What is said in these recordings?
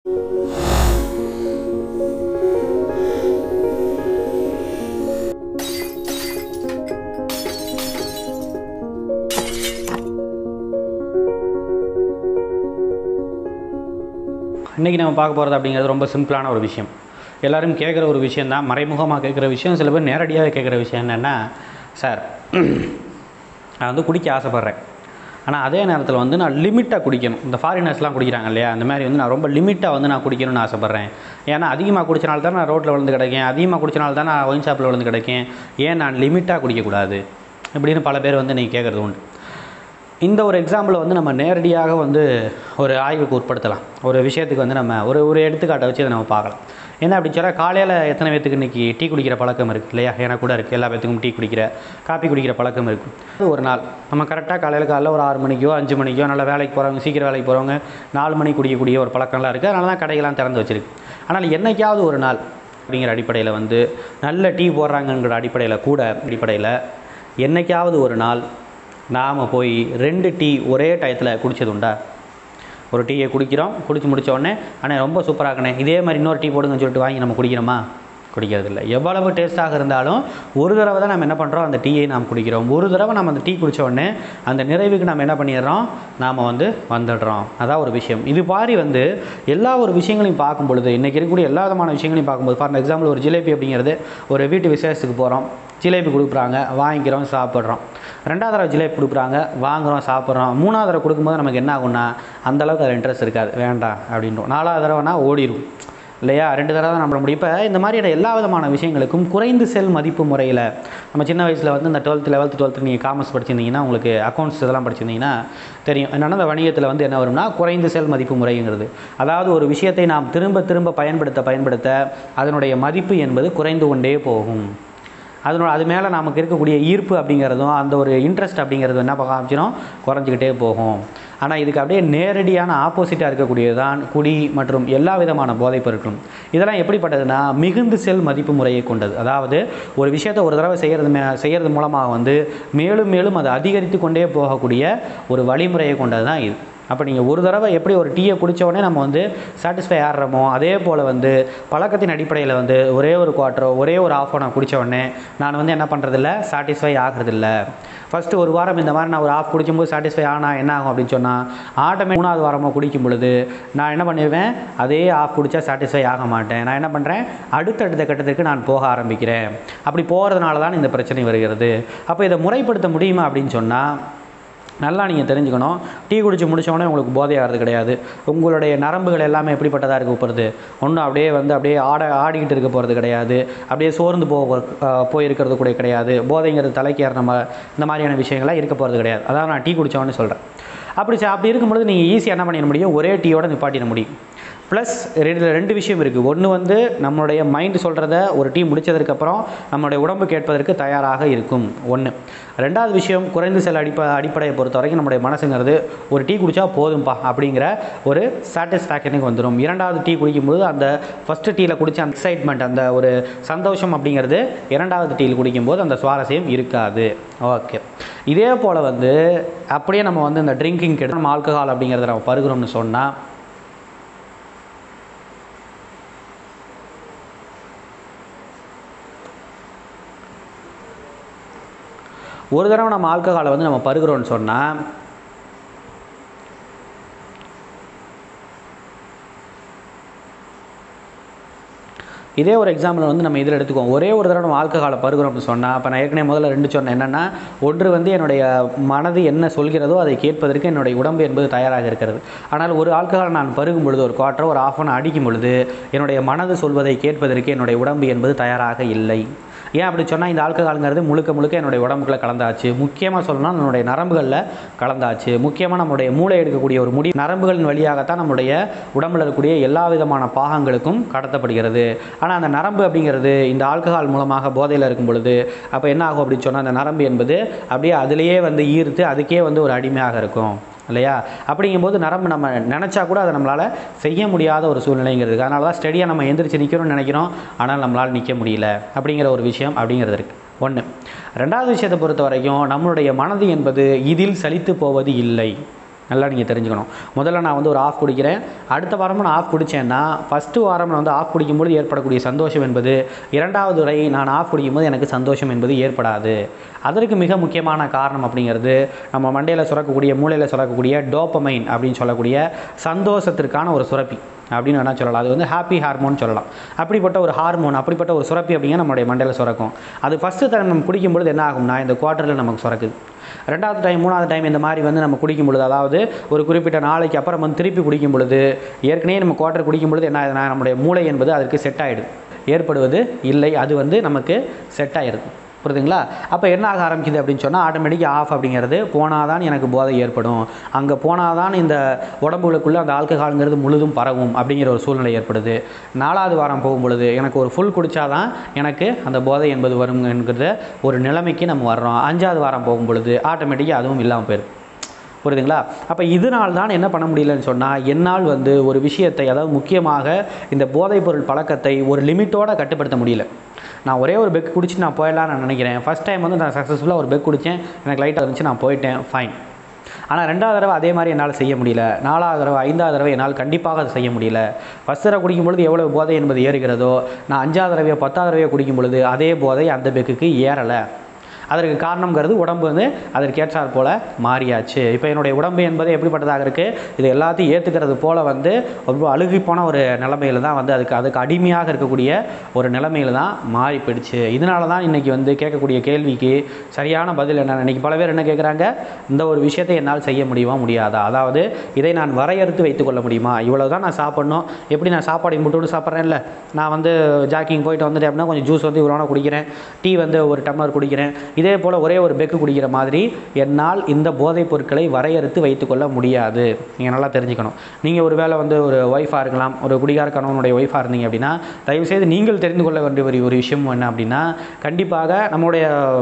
இன்றைக்கி நம்ம பார்க்க போகிறது அப்படிங்கிறது ரொம்ப சிம்பிளான ஒரு விஷயம் எல்லாரும் கேட்குற ஒரு விஷயம் தான் மறைமுகமாக கேட்குற விஷயம் சில பேர் நேரடியாக கேட்குற விஷயம் என்னென்னா சார் நான் வந்து குடிக்க ஆசைப்பட்றேன் ஆனால் அதே நேரத்தில் வந்து நான் லிமிட்டாக குடிக்கணும் இந்த ஃபாரினர்ஸ்லாம் குடிக்கிறாங்க இல்லையா அந்த மாதிரி வந்து நான் ரொம்ப லிமிட்டாக வந்து நான் குடிக்கணும்னு ஆசைப்பட்றேன் ஏன்னா அதிகமாக குடிச்சனால தான் நான் ரோட்டில் விழுந்து கிடைக்கேன் அதிகமாக குடிச்சனால தான் நான் ஒயின் ஷாப்பில் விழுந்து கிடைக்கேன் ஏன் நான் லிமிட்டாக குடிக்கக்கூடாது இப்படின்னு பல பேர் வந்து நீங்கள் கேட்குறது உண்டு இந்த ஒரு எக்ஸாம்பிளை வந்து நம்ம நேரடியாக வந்து ஒரு ஆய்வுக்கு உட்படுத்தலாம் ஒரு விஷயத்துக்கு வந்து நம்ம ஒரு ஒரு எடுத்துக்காட்டை வச்சு அதை நம்ம பார்க்கலாம் என்ன அப்படின்னு சொன்னால் காலையில் எத்தனை பேத்துக்கு இன்றைக்கி டீ குடிக்கிற பழக்கம் இருக்குது இல்லையா எனக்கு கூட இருக்குது எல்லா பேத்துக்கும் டீ குடிக்கிற காப்பி குடிக்கிற பழக்கம் இருக்குது ஒரு நாள் நம்ம கரெக்டாக காலையில் காலைல ஒரு ஆறு மணிக்கோ அஞ்சு மணிக்கோ நல்லா வேலைக்கு போகிறவங்க சீக்கிரம் வேலைக்கு போகிறவங்க நாலு மணிக்கு குடிக்கக்கூடிய ஒரு பழக்கம்லாம் இருக்குது அதனால தான் கடைகள்லாம் திறந்து வச்சிருக்கு ஆனால் என்னைக்காவது ஒரு நாள் அப்படிங்கிற அடிப்படையில் வந்து நல்ல டீ போடுறாங்கங்கிற அடிப்படையில் கூட அடிப்படையில் என்னைக்காவது ஒரு நாள் நாம் போய் ரெண்டு டீ ஒரே டயத்தில் குடிச்சது உண்டா ஒரு டீயை குடிக்கிறோம் குடிச்சு முடிச்ச உடனே ஆனால் ரொம்ப சூப்பராக இருக்கணே இதே மாதிரி இன்னொரு டீ போடுங்கன்னு சொல்லிட்டு வாங்கி நம்ம குடிக்கிறோமா குடிக்கிறது இல்லை எவ்வளவு டேஸ்ட்டாக இருந்தாலும் ஒரு தடவை தான் நம்ம என்ன பண்ணுறோம் அந்த டீயை நாம் குடிக்கிறோம் ஒரு தடவை நம்ம அந்த டீ குடிச்ச உடனே அந்த நிறைவுக்கு நம்ம என்ன பண்ணிடுறோம் நாம் வந்து வந்துடுறோம் அதான் ஒரு விஷயம் இது மாதிரி வந்து எல்லா ஒரு விஷயங்களையும் பார்க்கும் பொழுது இன்றைக்கி இருக்கக்கூடிய எல்லா விதமான விஷயங்களையும் பார்க்கும்போது ஃபார் எக்ஸாம்பிள் ஒரு ஜிலேபி அப்படிங்கிறது ஒரு வீட்டு விசேஷத்துக்கு போகிறோம் ஜிலேபி கொடுக்குறாங்க வாங்கிக்கிறோம் சாப்பிட்றோம் ரெண்டாவது தடவை ஜிலேபி கொடுக்குறாங்க வாங்குகிறோம் சாப்பிட்றோம் மூணாவது தடவை கொடுக்கும்போது நமக்கு என்ன ஆகும்னா அந்தளவுக்கு அதில் இன்ட்ரெஸ்ட் இருக்காது வேண்டாம் அப்படின்றோம் நாலாவது தடவைனா ஓடிடும் இல்லையா ரெண்டு தடவை தான் நம்ம முடியும் இப்போ இந்த மாதிரியான எல்லா விதமான விஷயங்களுக்கும் குறைந்து செல் மதிப்பு முறையில் நம்ம சின்ன வயசில் வந்து இந்த டுவெல்த்து லெவல்த்து டுவெல்த்து நீங்கள் காமர்ஸ் படிச்சிருந்தீங்கன்னா உங்களுக்கு அக்கௌண்ட்ஸ் இதெல்லாம் படிச்சிருந்தீங்கன்னா தெரியும் என்னென்னா இந்த வணிகத்தில் வந்து என்ன வரும்னா குறைந்து செல் மதிப்பு முறைங்கிறது அதாவது ஒரு விஷயத்தை நாம் திரும்ப திரும்ப பயன்படுத்த பயன்படுத்த அதனுடைய மதிப்பு என்பது குறைந்து கொண்டே போகும் அதனோட அது மேலே நமக்கு இருக்கக்கூடிய ஈர்ப்பு அப்படிங்கிறதும் அந்த ஒரு இன்ட்ரெஸ்ட் அப்படிங்கிறதும் என்ன பார்க்க ஆரம்பிச்சிடும் குறைஞ்சிக்கிட்டே போகும் ஆனால் இதுக்கு அப்படியே நேரடியான ஆப்போசிட்டாக இருக்கக்கூடியது தான் குடி மற்றும் எல்லா விதமான போதைப் பொருட்களும் இதெல்லாம் எப்படிப்பட்டதுன்னா மிகுந்து செல் மதிப்பு முறையை கொண்டது அதாவது ஒரு விஷயத்தை ஒரு தடவை செய்கிறது மே செய்கிறது மூலமாக வந்து மேலும் மேலும் அது அதிகரித்து கொண்டே போகக்கூடிய ஒரு வழிமுறையை கொண்டது தான் இது அப்போ நீங்கள் ஒரு தடவை எப்படி ஒரு டீயை குடித்த உடனே நம்ம வந்து சாட்டிஸ்ஃபை ஆடுறோமோ அதே போல் வந்து பழக்கத்தின் அடிப்படையில் வந்து ஒரே ஒரு குவார்ட்டரோ ஒரே ஒரு ஆஃபோ நான் குடித்த உடனே நான் வந்து என்ன பண்ணுறதில்ல சாட்டிஸ்ஃபை ஆகிறதில்ல ஃபஸ்ட்டு ஒரு வாரம் இந்த மாதிரி நான் ஒரு ஆஃப் குடிக்கும்போது சாட்டிஸ்ஃபை ஆனால் என்ன ஆகும் அப்படின்னு சொன்னால் ஆட்டோமே மூணாவது வாரமாக குடிக்கும் பொழுது நான் என்ன பண்ணிடுவேன் அதே ஆஃப் குடித்தா சாட்டிஸ்ஃபை ஆக மாட்டேன் நான் என்ன பண்ணுறேன் அடுத்தடுத்த கட்டத்திற்கு நான் போக ஆரம்பிக்கிறேன் அப்படி போகிறதுனால தான் இந்த பிரச்சனை வருகிறது அப்போ இதை முறைப்படுத்த முடியுமா அப்படின்னு சொன்னால் நல்லா நீங்கள் தெரிஞ்சுக்கணும் டீ குடிச்சு முடிச்சோடனே உங்களுக்கு போதையாகிறது கிடையாது உங்களுடைய நரம்புகள் எல்லாமே எப்படிப்பட்டதாக இருக்க போகிறது ஒன்றும் அப்படியே வந்து அப்படியே ஆட ஆடிக்கிட்டு இருக்க போகிறது கிடையாது அப்படியே சோர்ந்து போக போயிருக்கிறது கூட கிடையாது போதைங்கிறது தலைக்கு ஏற நம்ம இந்த மாதிரியான விஷயங்கள்லாம் இருக்க போகிறது கிடையாது அதான் நான் டீ குடித்தோடனே சொல்கிறேன் அப்படி ச- அப்படி இருக்கும்பொழுது நீங்கள் ஈஸியாக என்ன பண்ணிட முடியும் ஒரே டீயோட நிப்பாட்டிட முடியும் ப்ளஸ் ரெண்டு ரெண்டு விஷயம் இருக்குது ஒன்று வந்து நம்மளுடைய மைண்டு சொல்கிறத ஒரு டீ முடித்ததுக்கப்புறம் நம்மளுடைய உடம்பு கேட்பதற்கு தயாராக இருக்கும் ஒன்று ரெண்டாவது விஷயம் குறைந்த செல் அடிப்ப அடிப்படையை பொறுத்த வரைக்கும் நம்முடைய மனசுங்கிறது ஒரு டீ குடித்தா போதும்பா அப்படிங்கிற ஒரு சாட்டிஸ்ஃபேக்ஷனுக்கு வந்துடும் இரண்டாவது டீ குடிக்கும்போது அந்த ஃபஸ்ட்டு டீயில் குடித்த அந்த எக்ஸைட்மெண்ட் அந்த ஒரு சந்தோஷம் அப்படிங்கிறது இரண்டாவது டீயில் குடிக்கும்போது அந்த சுவாரஸ்யம் இருக்காது ஓகே இதே போல் வந்து அப்படியே நம்ம வந்து இந்த ட்ரிங்கிங் கெடுத்து நம்ம ஆல்கஹால் அப்படிங்கிறத நம்ம பருகிறோம்னு சொன்னால் ஒரு தடவை நம்ம ஆல்கஹாலை வந்து நம்ம பருகிறோம்னு சொன்னால் இதே ஒரு எக்ஸாம்பிள் வந்து நம்ம இதில் எடுத்துக்குவோம் ஒரே ஒரு தடவை நம்ம ஆல்கஹாலை பருகிறோம்னு சொன்னால் அப்போ நான் ஏற்கனவே முதல்ல ரெண்டு சொன்னேன் என்னென்னா ஒன்று வந்து என்னுடைய மனது என்ன சொல்கிறதோ அதை கேட்பதற்கு என்னுடைய உடம்பு என்பது தயாராக இருக்கிறது ஆனால் ஒரு ஆல்கஹால் நான் பருகும் பொழுது ஒரு குவார்ட்டர் ஒரு ஆஃப் அன் அடிக்கும் பொழுது என்னுடைய மனது சொல்வதை கேட்பதற்கு என்னுடைய உடம்பு என்பது தயாராக இல்லை ஏன் அப்படி சொன்னால் இந்த ஆல்கஹாலுங்கிறது முழுக்க முழுக்க என்னுடைய உடம்புக்குள்ள கலந்தாச்சு முக்கியமாக சொல்லணும்னா நம்மளுடைய நரம்புகளில் கலந்தாச்சு முக்கியமாக நம்மளுடைய மூளை எடுக்கக்கூடிய ஒரு முடி நரம்புகளின் வழியாகத்தான் நம்முடைய உடம்புல இருக்கக்கூடிய எல்லா விதமான பாகங்களுக்கும் கடத்தப்படுகிறது ஆனால் அந்த நரம்பு அப்படிங்கிறது இந்த ஆல்கஹால் மூலமாக போதையில் இருக்கும் பொழுது அப்போ என்ன ஆகும் அப்படின்னு சொன்னால் அந்த நரம்பு என்பது அப்படியே அதிலேயே வந்து ஈர்த்து அதுக்கே வந்து ஒரு அடிமையாக இருக்கும் இல்லையா அப்படிங்கும்போது நரம்பு நம்ம நினச்சா கூட அதை நம்மளால் செய்ய முடியாத ஒரு சூழ்நிலைங்கிறது அதனால தான் ஸ்டடியாக நம்ம எந்திரிச்சு நிற்கணும்னு நினைக்கிறோம் ஆனால் நம்மளால் நிற்க முடியல அப்படிங்கிற ஒரு விஷயம் அப்படிங்கிறது இருக்குது ஒன்று ரெண்டாவது விஷயத்தை பொறுத்த வரைக்கும் நம்மளுடைய மனது என்பது இதில் சலித்து போவது இல்லை நல்லா நீங்கள் தெரிஞ்சுக்கணும் முதல்ல நான் வந்து ஒரு ஆஃப் குடிக்கிறேன் அடுத்த வாரமும் நான் ஆஃப் குடித்தேன்னா ஃபஸ்ட்டு வாரம் நான் வந்து ஆஃப் குடிக்கும்போது ஏற்படக்கூடிய சந்தோஷம் என்பது இரண்டாவது முறை நான் ஆஃப் குடிக்கும்போது எனக்கு சந்தோஷம் என்பது ஏற்படாது அதற்கு மிக முக்கியமான காரணம் அப்படிங்கிறது நம்ம மண்டையில் சுரக்கக்கூடிய மூளையில் சுரக்கக்கூடிய டோப்பமைன் அப்படின்னு சொல்லக்கூடிய சந்தோஷத்திற்கான ஒரு சுரப்பி அப்படின்னு வேணால் சொல்லலாம் அது வந்து ஹாப்பி ஹார்மோன் சொல்லலாம் அப்படிப்பட்ட ஒரு ஹார்மோன் அப்படிப்பட்ட ஒரு சுரப்பி அப்படிங்கிற நம்மளுடைய மண்டையில் சுரக்கும் அது ஃபஸ்ட்டு டைம் நம்ம குடிக்கும்பொழுது என்ன ஆகும்னா இந்த குவார்ட்டரில் நமக்கு சுரக்குது ரெண்டாவது டைம் மூணாவது டைம் இந்த மாதிரி வந்து நம்ம குடிக்கும் பொழுது அதாவது ஒரு குறிப்பிட்ட நாளைக்கு அப்புறம் வந்து திருப்பி குடிக்கும் பொழுது ஏற்கனவே நம்ம குவார்ட்டர் குடிக்கும் பொழுது என்ன ஆகுதுன்னா நம்முடைய மூளை என்பது அதற்கு செட் ஆகிடுது ஏற்படுவது இல்லை அது வந்து நமக்கு செட் ஆகிடுது புரியுதுங்களா அப்போ என்ன ஆக ஆரம்பிக்குது அப்படின்னு சொன்னால் ஆட்டோமேட்டிக்காக ஆஃப் அப்படிங்கிறது போனால் தான் எனக்கு போதை ஏற்படும் அங்கே போனால் தான் இந்த உடம்புகளுக்குள்ளே அந்த ஆல்கஹால்ங்கிறது முழுதும் பரவும் அப்படிங்கிற ஒரு சூழ்நிலை ஏற்படுது நாலாவது வாரம் போகும் பொழுது எனக்கு ஒரு ஃபுல் குடித்தாதான் எனக்கு அந்த போதை என்பது வரும் என்கிற ஒரு நிலைமைக்கு நம்ம வர்றோம் அஞ்சாவது வாரம் போகும் பொழுது ஆட்டோமேட்டிக்காக அதுவும் இல்லாமல் போயிடும் புரியுதுங்களா அப்போ இதனால் தான் என்ன பண்ண முடியலன்னு சொன்னால் என்னால் வந்து ஒரு விஷயத்தை அதாவது முக்கியமாக இந்த போதைப்பொருள் பழக்கத்தை ஒரு லிமிட்டோட கட்டுப்படுத்த முடியல நான் ஒரே ஒரு பெக் குடிச்சு நான் போயிடலாம்னு நான் நினைக்கிறேன் ஃபஸ்ட் டைம் வந்து நான் சக்ஸஸ்ஃபுல்லாக ஒரு பெக் குடித்தேன் எனக்கு லைட்டாக இருந்துச்சு நான் போயிட்டேன் ஃபைன் ஆனால் ரெண்டாவது தடவை அதே மாதிரி என்னால் செய்ய முடியல நாலாவது தடவை ஐந்தாவது தடவை என்னால் கண்டிப்பாக அதை செய்ய முடியல ஃபஸ்ட் தடவை குடிக்கும் பொழுது எவ்வளவு போதை என்பது ஏறுகிறதோ நான் அஞ்சாவது தடவையோ பத்தாவது தடவையோ குடிக்கும் பொழுது அதே போதை அந்த பெக்குக்கு ஏறலை அதற்கு காரணங்கிறது உடம்பு வந்து அதற்கேற்றாற் போல் மாறியாச்சு இப்போ என்னுடைய உடம்பு என்பது எப்படிப்பட்டதாக இருக்குது இது எல்லாத்தையும் ஏற்றுக்கிறது போல் வந்து ரொம்ப அழுகிப்போன ஒரு நிலைமையில் தான் வந்து அதுக்கு அதுக்கு அடிமையாக இருக்கக்கூடிய ஒரு நிலைமையில் தான் மாறி போயிடுச்சு இதனால தான் இன்றைக்கி வந்து கேட்கக்கூடிய கேள்விக்கு சரியான பதில் என்ன இன்றைக்கி பல பேர் என்ன கேட்குறாங்க இந்த ஒரு விஷயத்தை என்னால் செய்ய முடியுமா முடியாதா அதாவது இதை நான் வரையறுத்து வைத்துக்கொள்ள முடியுமா இவ்வளோ தான் நான் சாப்பிட்ணும் எப்படி நான் சாப்பாடு முட்டு சாப்பிட்றேன்ல நான் வந்து ஜாக்கிங் போயிட்டு வந்துட்டேன் அப்படின்னா கொஞ்சம் ஜூஸ் வந்து இவ்வளோ குடிக்கிறேன் டீ வந்து ஒரு டம்ளர் குடிக்கிறேன் இதே போல் ஒரே ஒரு பெக்கு குடிக்கிற மாதிரி என்னால் இந்த போதைப் பொருட்களை வரையறுத்து வைத்துக்கொள்ள முடியாது நீங்கள் நல்லா தெரிஞ்சுக்கணும் நீங்கள் ஒரு வேளை வந்து ஒரு ஒய்ஃபாக இருக்கலாம் ஒரு குடிகார கணவனுடைய ஒய்ஃபாக இருந்தீங்க அப்படின்னா தயவுசெய்து நீங்கள் தெரிந்து கொள்ள வேண்டிய ஒரு ஒரு விஷயம் என்ன அப்படின்னா கண்டிப்பாக நம்முடைய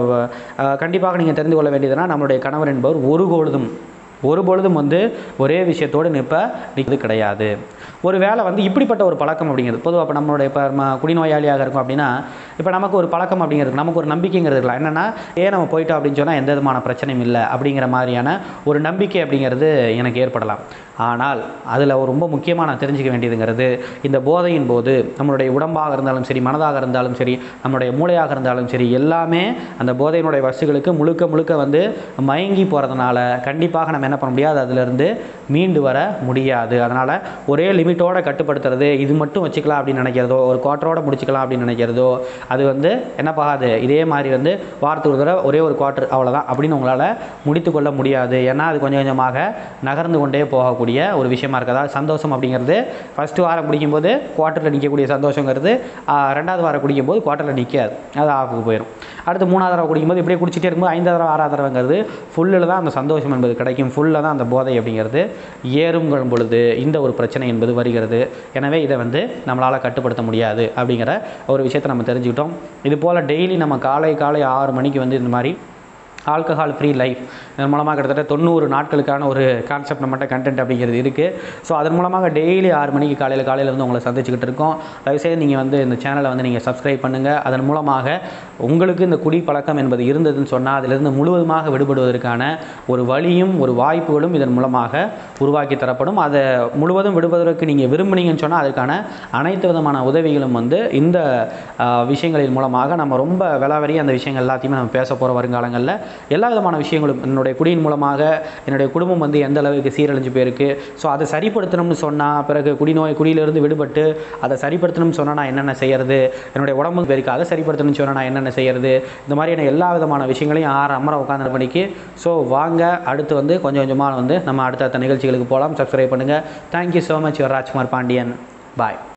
அஹ், கண்டிப்பாக நீங்கள் தெரிந்து கொள்ள வேண்டியதுன்னா நம்மளுடைய கணவர் என்பவர் ஒரு பொழுதும் ஒரு பொழுதும் வந்து ஒரே விஷயத்தோடு நிற்ப நிற்கிறது கிடையாது ஒரு வேளை வந்து இப்படிப்பட்ட ஒரு பழக்கம் அப்படிங்கிறது பொதுவாக இப்போ நம்மளுடைய இப்போ நம்ம குடிநோயாளியாக இருக்கும் அப்படின்னா இப்போ நமக்கு ஒரு பழக்கம் அப்படிங்கிறது நமக்கு ஒரு நம்பிக்கைங்கிறது இருக்கலாம் என்னென்னா ஏன் நம்ம போயிட்டோம் அப்படின்னு சொன்னால் எந்த விதமான பிரச்சனையும் இல்லை அப்படிங்கிற மாதிரியான ஒரு நம்பிக்கை அப்படிங்கிறது எனக்கு ஏற்படலாம் ஆனால் அதில் ஒரு ரொம்ப முக்கியமாக நான் தெரிஞ்சுக்க வேண்டியதுங்கிறது இந்த போதையின் போது நம்மளுடைய உடம்பாக இருந்தாலும் சரி மனதாக இருந்தாலும் சரி நம்மளுடைய மூளையாக இருந்தாலும் சரி எல்லாமே அந்த போதையினுடைய வசுகளுக்கு முழுக்க முழுக்க வந்து மயங்கி போகிறதுனால கண்டிப்பாக நம்ம என்ன பண்ண முடியாது அதிலிருந்து மீண்டு வர முடியாது அதனால் ஒரே லிமிட்டோட கட்டுப்படுத்துறது இது மட்டும் வச்சுக்கலாம் அப்படின்னு நினைக்கிறதோ ஒரு குவார்ட்டரோட முடிச்சுக்கலாம் அப்படின்னு நினைக்கிறதோ அது வந்து என்ன பாகாது இதே மாதிரி வந்து வாரத்துக்கு ஒரு தடவை ஒரே ஒரு குவார்ட்டர் அவ்வளோதான் அப்படின்னு உங்களால் முடித்து கொள்ள முடியாது ஏன்னா அது கொஞ்சம் கொஞ்சமாக நகர்ந்து கொண்டே போகக்கூடிய ஒரு விஷயமா இருக்குது அதாவது சந்தோஷம் அப்படிங்கிறது ஃபஸ்ட்டு வாரம் குடிக்கும்போது குவார்ட்டரில் நிற்கக்கூடிய சந்தோஷங்கிறது ஆ, ரெண்டாவது வாரம் குடிக்கும்போது குவார்ட்டரில் நிற்காது அது ஆஃபுக்கு போயிடும் அடுத்து மூணாவது தடவை குடிக்கும்போது இப்படியே குடிச்சிட்டே இருக்கும்போது ஐந்தாவது தடவை ஆறாவது தடவைங்கிறது ஃபுல்லில் தான் அந்த சந்தோஷம் என்பது கிடைக்கும் ஃபுல்லில் தான் அந்த போதை அப்படிங்கிறது ஏறும் பொழுது இந்த ஒரு பிரச்சனை என்பது வருகிறது எனவே இதை வந்து நம்மளால் கட்டுப்படுத்த முடியாது அப்படிங்கிற ஒரு விஷயத்தை நம்ம தெரிஞ்சுக்கிட்டோம் இது போல் டெய்லி நம்ம காலை காலை ஆறு மணிக்கு வந்து இந்த மாதிரி ஆல்கஹால் ஃப்ரீ லைஃப் இதன் மூலமாக கிட்டத்தட்ட தொண்ணூறு நாட்களுக்கான ஒரு கான்செப்ட் நம்மகிட்ட கண்டென்ட் அப்படிங்கிறது இருக்குது ஸோ அதன் மூலமாக டெய்லி ஆறு மணிக்கு காலையில் காலையில் வந்து உங்களை சந்திச்சுக்கிட்டு இருக்கோம் தயவுசெய்து நீங்கள் வந்து இந்த சேனலை வந்து நீங்கள் சப்ஸ்கிரைப் பண்ணுங்கள் அதன் மூலமாக உங்களுக்கு இந்த குடி பழக்கம் என்பது இருந்ததுன்னு சொன்னால் அதிலிருந்து முழுவதுமாக விடுபடுவதற்கான ஒரு வழியும் ஒரு வாய்ப்புகளும் இதன் மூலமாக உருவாக்கி தரப்படும் அதை முழுவதும் விடுவதற்கு நீங்கள் விரும்புனீங்கன்னு சொன்னால் அதற்கான அனைத்து விதமான உதவிகளும் வந்து இந்த ஆஹ், விஷயங்களின் மூலமாக நம்ம ரொம்ப விலாவரி அந்த விஷயங்கள் எல்லாத்தையுமே நம்ம பேச போகிற வருங்காலங்களில் எல்லா விதமான விஷயங்களும் என்னுடைய குடியின் மூலமாக என்னுடைய குடும்பம் வந்து எந்த அளவுக்கு சீரழிஞ்சு போயிருக்கு ஸோ அதை சரிப்படுத்தணும்னு சொன்னால் பிறகு குடிநோய் குடியிலிருந்து விடுபட்டு அதை சரிப்படுத்தணும்னு சொன்னால் நான் என்னென்ன செய்யறது என்னுடைய உடம்பு போயிருக்கு அதை சரிப்படுத்தணும்னு சொன்னால் நான் என்னென்ன செய்யறது இந்த மாதிரியான எல்லா விதமான விஷயங்களையும் ஆறு அமர உட்காந்து பண்ணிக்கு ஸோ வாங்க அடுத்து வந்து கொஞ்சம் கொஞ்சமாக வந்து நம்ம அடுத்தடுத்த நிகழ்ச்சிகளுக்கு போகலாம் சப்ஸ்கிரைப் பண்ணுங்கள் thank you so much your Rajkumar Pandian bye